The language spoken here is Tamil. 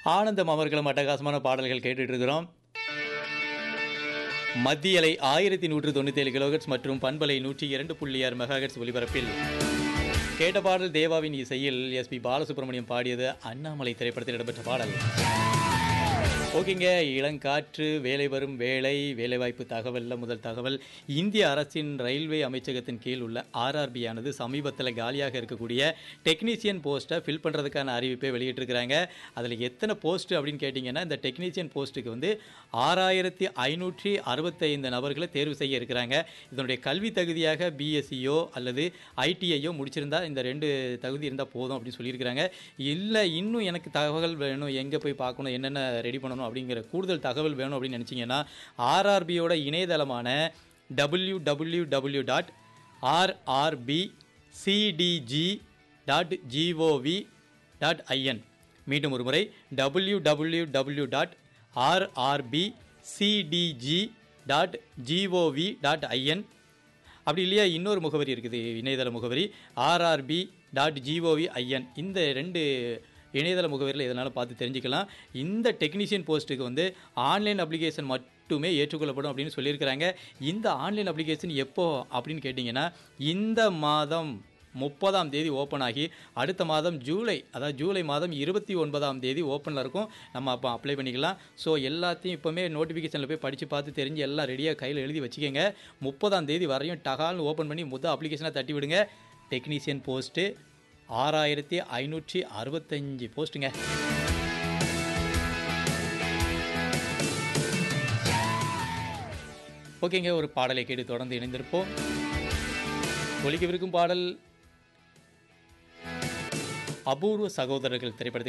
ஆனந்தம் அமர்களும் அட்டகாசமான பாடல்கள் கேட்டுட்டு இருக்கிறோம் மத்திய அலை ஆயிரத்தி நூற்று தொண்ணூற்றி ஏழு கிலோஹெட்ஸ் மற்றும் பண்பலை நூற்றி இரண்டு புள்ளி ஆறு மெகாஹெட்ஸ் ஒலிபரப்பில் கேட்ட பாடல் தேவாவின் இசையில் எஸ்பி பாலசுப்ரமணியம் பாடியது அண்ணாமலை திரைப்படத்தில் இடம்பெற்ற பாடல் ஓகேங்க இளங்காற்று வேலை வரும் வேலை வேலைவாய்ப்பு தகவலில் முதல் தகவல் இந்திய அரசின் ரயில்வே அமைச்சகத்தின் கீழ் உள்ள ஆர்ஆர்பி ஆனது சமீபத்தில் காலியாக இருக்கக்கூடிய டெக்னீசியன் போஸ்ட்டை ஃபில் பண்ணுறதுக்கான அறிவிப்பை வெளியிட்டிருக்கிறாங்க அதில் எத்தனை போஸ்ட் அப்படின்னு கேட்டிங்கன்னா இந்த டெக்னீசியன் போஸ்ட்டுக்கு வந்து ஆறாயிரத்தி ஐநூற்றி அறுபத்தைந்து நபர்களை தேர்வு செய்ய இருக்கிறாங்க இதனுடைய கல்வி தகுதியாக பிஎஸ்சியோ அல்லது ஐடிஐயோ முடிச்சிருந்தா இந்த ரெண்டு தகுதி இருந்தால் போதும் அப்படின்னு சொல்லியிருக்கிறாங்க இல்லை இன்னும் எனக்கு தகவல் வேணும் எங்கே போய் பார்க்கணும் என்னென்ன ரெடி பண்ணணும் அப்படிங்கிற கூடுதல் தகவல் வேணும் அப்படின்னு நினச்சிங்கன்னா ஆர்ஆர்பியோட இணையதளமான W W W dot RRB CDG dot GOV dot IN மீண்டும் ஒரு முறை W W W dot RRB CDG dot GOV dot IN அப்படி இல்லையா இன்னொரு முகவரி இருக்குது இணையதள முகவரி ஆர்ஆர்பி டாட் ஜிஓவி ஐஎன் இந்த ரெண்டு இணையதள முகவரியில் எதனாலும் பார்த்து தெரிஞ்சுக்கலாம் இந்த டெக்னீஷியன் போஸ்ட்டுக்கு வந்து ஆன்லைன் அப்ளிகேஷன் மட்டுமே ஏற்றுக்கொள்ளப்படும் அப்படின்னு சொல்லியிருக்கிறாங்க இந்த ஆன்லைன் அப்ளிகேஷன் எப்போ அப்படின்னு கேட்டிங்கன்னா இந்த மாதம் முப்பதாம் தேதி ஓப்பன் ஆகி அடுத்த மாதம் ஜூலை அதாவது ஜூலை மாதம் இருபத்தி ஒன்பதாம் தேதி ஓப்பனில் இருக்கும் நம்ம அப்போ அப்ளை பண்ணிக்கலாம் ஸோ எல்லாத்தையும் இப்போமே நோட்டிஃபிகேஷனில் போய் படித்து பார்த்து தெரிஞ்சு எல்லாம் ரெடியாக கையில் எழுதி வச்சுக்கோங்க முப்பதாம் தேதி வரையும் டகால்னு ஓப்பன் பண்ணி முதல் அப்ளிகேஷனை தட்டி விடுங்க டெக்னீஷியன் போஸ்ட்டு ஆறாயிரத்தி ஐநூற்றி அறுபத்தஞ்சு போஸ்ட்டுங்க ஓகேங்க ஒரு பாடலை கேட்டு தொடர்ந்து இணைந்திருப்போம் ஒலிக்கவிருக்கும் பாடல் அபூர்வ சகோதரர்கள் திரைப்படத்தில்